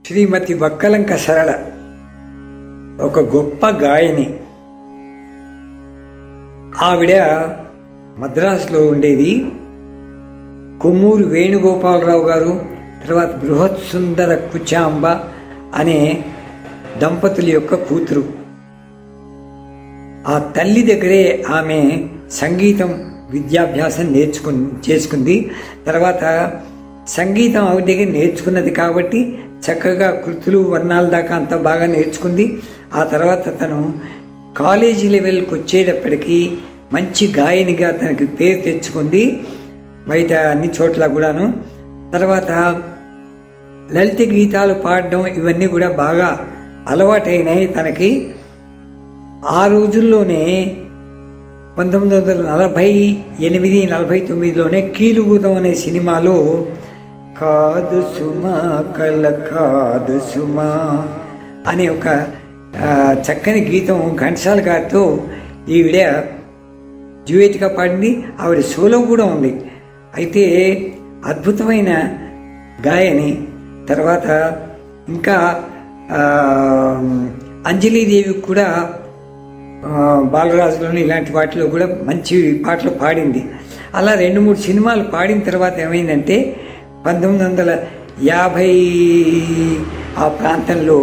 శ్రీమతి వక్కలంక సరళ ఒక గొప్ప గాయని ఆవిడ మద్రాసులో ఉండేది కొమ్మూరు వేణుగోపాలరావు గారు తర్వాత బృహత్ సుందర కుచాంబ అనే దంపతుల యొక్క కూతురు ఆ తల్లి దగ్గరే ఆమె సంగీతం విద్యాభ్యాసం నేర్చుకు చేసుకుంది తర్వాత సంగీతం ఆవిడ దగ్గర నేర్చుకున్నది కాబట్టి చక్కగా కృతులు వర్ణాల దాకా అంత బాగా నేర్చుకుంది ఆ తర్వాత తను కాలేజీ లెవెల్కి వచ్చేటప్పటికి మంచి గాయనిగా తనకి పేరు తెచ్చుకుంది బయట అన్ని చోట్ల కూడాను తర్వాత లలిత గీతాలు పాడడం ఇవన్నీ కూడా బాగా అలవాటైనాయి తనకి ఆ రోజుల్లోనే పంతొమ్మిది వందల నలభై ఎనిమిది నలభై తొమ్మిదిలోనే కీలుగుదం అనే సినిమాలో కాదు సుమా కల కాదు సుమా అనే ఒక ఆ, చక్కని గీతం ఘంటసాల గారితో ఈవిడ డ్యూయట్గా పాడింది ఆవిడ సోలో కూడా ఉంది అయితే అద్భుతమైన గాయని తర్వాత ఇంకా ఆ, అంజలీదేవి కూడా ఆ, బాలరాజులోని ఇలాంటి వాటిలో కూడా మంచి పాటలు పాడింది అలా రెండు మూడు సినిమాలు పాడిన తర్వాత ఏమైందంటే పంతొమ్మిది వందల యాభై ఆ ప్రాంతంలో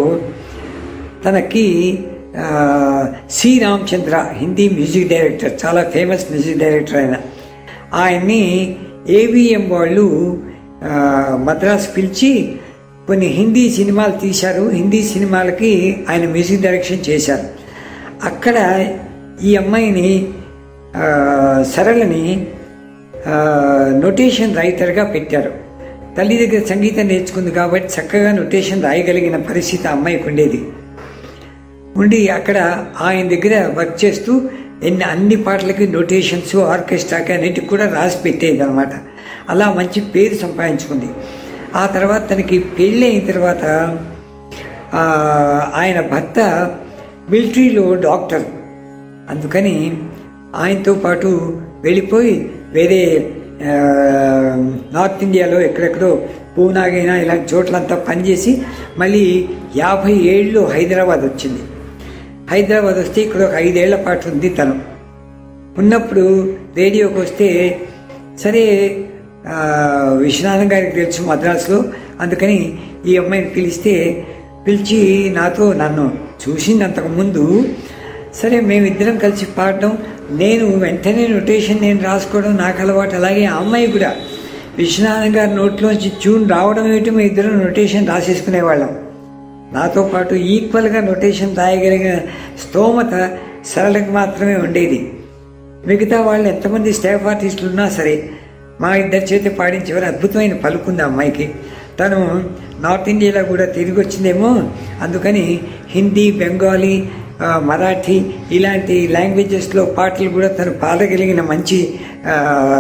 తనకి ఆ, C Ramachandra Hindi music director చాలా ఫేమస్ మ్యూజిక్ డైరెక్టర్ ఆయన ఆయన్ని ఏవిఎం వాళ్ళు ఆ, మద్రాసు పిలిచి కొన్ని హిందీ సినిమాలు తీశారు హిందీ సినిమాలకి ఆయన మ్యూజిక్ డైరెక్షన్ చేశారు అక్కడ ఈ అమ్మాయిని ఆ, సరళని ఆ, నొటేషన్ రైటర్గా పెట్టారు తల్లి దగ్గర సంగీతం నేర్చుకుంది కాబట్టి చక్కగా నొటేషన్ రాయగలిగిన పరిస్థితి ఆ అమ్మాయికి ఉండేది ఉండి అక్కడ ఆయన దగ్గర వర్క్ చేస్తూ ఎన్ని అన్ని పాటలకి నొటేషన్స్ ఆర్కెస్ట్రాకి అన్నిటికి కూడా రాసి పెట్టేది అనమాట అలా మంచి పేరు సంపాదించుకుంది ఆ తర్వాత తనకి పెళ్ళి అయిన తర్వాత ఆ, ఆయన భర్త మిలిటరీలో డాక్టర్ అందుకని ఆయనతో పాటు వెళ్ళిపోయి వేరే ఆ, నార్త్ ఇండియాలో ఎక్కడెక్కడో పూనాగైనా ఇలాంటి చోట్లంతా పనిచేసి మళ్ళీ యాభై ఏళ్ళు హైదరాబాద్ వచ్చింది హైదరాబాద్ వస్తే ఇక్కడ ఒక ఐదేళ్ల పాటు ఉంది తను ఉన్నప్పుడు రేడియోకి వస్తే సరే ఆ, విశ్వనాథం గారికి తెలుసు మద్రాసులో అందుకని ఈ అమ్మాయిని పిలిస్తే పిలిచి నాతో నన్ను చూసింది అంతకుముందు సరే మేమిద్దరం కలిసి పాడడం నేను వెంటనే నొటేషన్ నేను రాసుకోవడం నాకు అలవాటు అలాగే ఆ అమ్మాయి కూడా విశ్వనాథం గారి నోట్లోంచి ట్యూన్ రావడం ఏమిటి మేము ఇద్దరం నొటేషన్ రాసేసుకునేవాళ్ళం నాతో పాటు ఈక్వల్గా నొటేషన్ రాయగలిగిన స్తోమత సరళకి మాత్రమే ఉండేది మిగతా వాళ్ళు ఎంతమంది స్టాఫ్ ఆర్టిస్టులు ఉన్నా సరే మా ఇద్దరి చేతి పాడించేవారు అద్భుతమైన పలుకుంది ఆ అమ్మాయికి తను నార్త్ ఇండియాలో కూడా తిరిగి వచ్చిందేమో అందుకని హిందీ బెంగాలీ ఆ, మరాఠీ ఇలాంటి లాంగ్వేజెస్లో పాటలు కూడా తను పాడగలిగిన మంచి ఆ,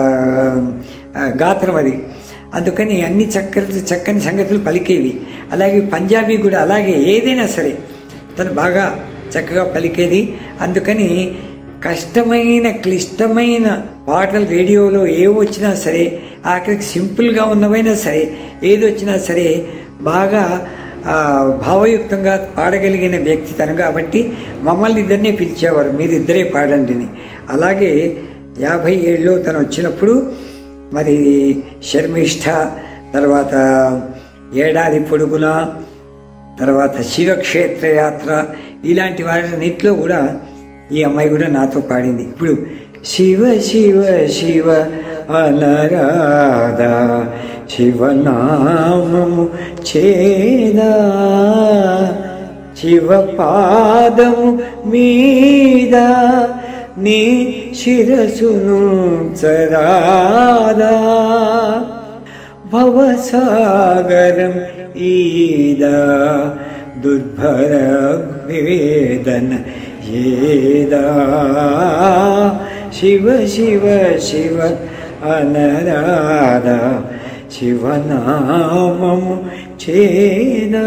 ఆ, గాత్రం అది అందుకని అన్ని చక్కని చక్కని సంగతులు పలికేవి అలాగే పంజాబీ కూడా అలాగే ఏదైనా సరే తను బాగా చక్కగా పలికేది అందుకని కష్టమైన క్లిష్టమైన పాటలు రేడియోలో ఏ వచ్చినా సరే ఆఖరికి సింపుల్గా ఉన్నవైనా సరే ఏది వచ్చినా సరే బాగా ఆ, భావయుక్తంగా పాడగలిగిన వ్యక్తి తను కాబట్టి మమ్మల్ని ఇద్దరినే పిలిచేవారు మీరు ఇద్దరే పాడండి అని అలాగే యాభై ఏళ్ళలో తను వచ్చినప్పుడు మరి శర్మిష్ఠ తర్వాత ఏడాది పొడుగున తర్వాత శివక్షేత్ర యాత్ర ఇలాంటి వాటిలో కూడా ఈ అమ్మాయి కూడా నాతో పాడింది ఇప్పుడు శివ శివ శివ అనరాధ శివనామము చేదా శివ పాదము మీద నీ శిరసును చరాదా భవసాగరం ఈదా దుర్భర వేదన ఏదా శివ శివ శివ అనరాధ శివనామము చేదా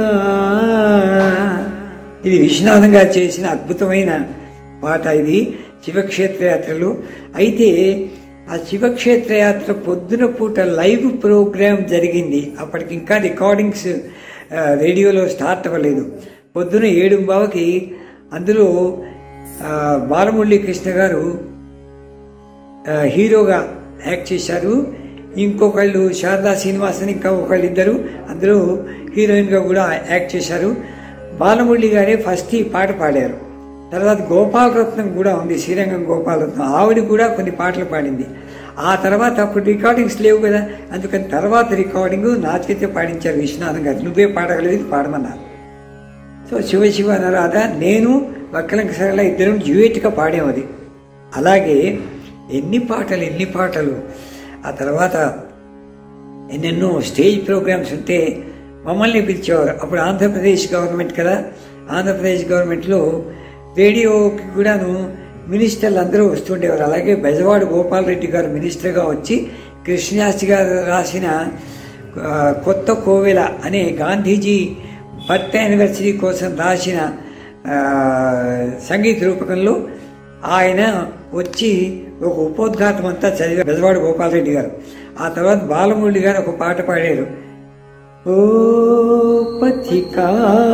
ఇది విశ్వనాథం గారు చేసిన అద్భుతమైన పాట ఇది శివక్షేత్ర యాత్రలు అయితే ఆ శివక్షేత్ర యాత్ర పొద్దున పూట లైవ్ ప్రోగ్రామ్ జరిగింది అప్పటికి ఇంకా రికార్డింగ్స్ ఆ, రేడియోలో స్టార్ట్ అవ్వలేదు పొద్దున ఏడు బావకి అందులో ఆ, బాలమురళీ కృష్ణ గారు ఆ, హీరోగా యాక్ట్ చేశారు ఇంకొకళ్ళు శారదా శ్రీనివాసన్ ఇంకా ఒకళ్ళు ఇద్దరు అందులో హీరోయిన్గా కూడా యాక్ట్ చేశారు బాలమురళి గారే ఫస్ట్ ఈ పాట పాడారు తర్వాత గోపాలరత్నం కూడా ఉంది శ్రీరంగం గోపాలరత్నం ఆవిడ కూడా కొన్ని పాటలు పాడింది ఆ తర్వాత అప్పుడు రికార్డింగ్స్ లేవు కదా అందుకని తర్వాత రికార్డింగ్ నా చేతే పాడించారు విశ్వనాథం గారు నువ్వే పాడగలవు ఇది పాడమన్నారు సో శివ శివ నరాధ నేను వక్కలంక సరళ ఇద్దరం డ్యూయట్గా పాడాం అది అలాగే ఎన్ని పాటలు ఎన్ని పాటలు ఆ తర్వాత ఎన్నెన్నో స్టేజ్ ప్రోగ్రామ్స్ ఉంటే మమ్మల్ని పిలిచేవారు అప్పుడు ఆంధ్రప్రదేశ్ గవర్నమెంట్ కదా ఆంధ్రప్రదేశ్ గవర్నమెంట్లో రేడియోకి కూడాను మినిస్టర్లు అందరూ వస్తుండేవారు అలాగే బెజవాడ గోపాలరెడ్డి గారు మినిస్టర్గా వచ్చి కృష్ణశాస్త్రి గారు రాసిన ఆ, కొత్త కోవెల అనే గాంధీజీ బర్త్ యానివర్సరీ కోసం రాసిన ఆ, సంగీత రూపకంలో ఆయన వచ్చి ఒక ఉపోద్ఘాతం అంతా చదివారు బెజవాడ గోపాలరెడ్డి గారు ఆ తర్వాత బాలమురళి గారు ఒక పాట పాడారు ఓ పథికా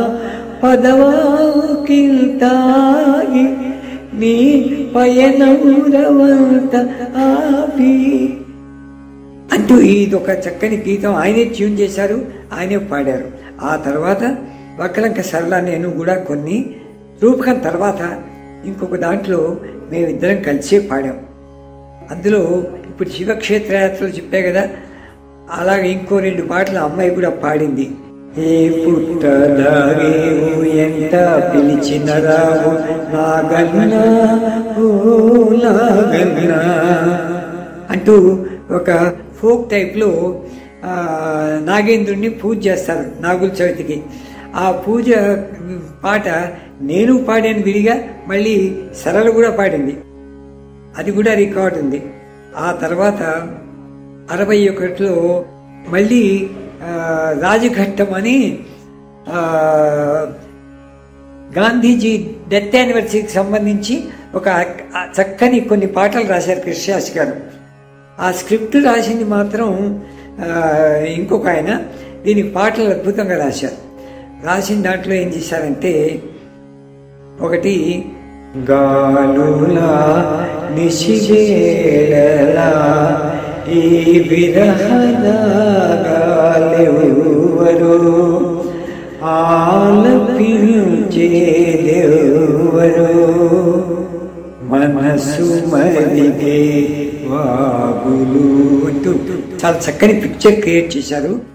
పదవాకిల్తాయి నీ పయనౌరవంత ఆపి అంటూ ఇది ఒక చక్కని గీతం ఆయనే ట్యూన్ చేశారు ఆయనే పాడారు ఆ తర్వాత వక్కలంక సరళ నేను కూడా కొన్ని రూపకం తర్వాత ఇంకొక దాంట్లో మేమిద్దరం కలిసే పాడాం అందులో ఇప్పుడు శివక్షేత్ర యాత్రలు చెప్పే కదా అలాగే ఇంకో రెండు పాటలు ఆ అమ్మాయి కూడా పాడింది ఏ పుట్టదాగేవు ఎంత పిలిచిన రావు నాగన్నా ఓ నాగన్నా అంటూ ఒక ఫోక్ టైప్లో ఆ, నాగేంద్రుడిని పూజ చేస్తారు నాగుల చవితికి ఆ పూజ పాట నేను పాడాను విడిగా మళ్ళీ సరళ కూడా పాడింది అది కూడా రికార్డ్ ఉంది ఆ తర్వాత అరవై ఒకటిలో మళ్ళీ ఆ, రాజఘట్టం అని ఆ, గాంధీజీ డెత్ యానివర్సరీకి సంబంధించి ఒక చక్కని కొన్ని పాటలు రాశారు కృష్ణశాస్త్రి గారు ఆ స్క్రిప్ట్ రాసింది మాత్రం ఆ, ఇంకొక ఆయన దీనికి పాటలు అద్భుతంగా రాశారు రాసిన దాంట్లో ఏం చేశారంటే ఒకటి గాలులా నిశివేళలా ఈ విరహదాగాలెవరు ఆలపించేదెవరు మనసు మరిగే వాగులు అంటూ చాలా చక్కని పిక్చర్ క్రియేట్ చేశారు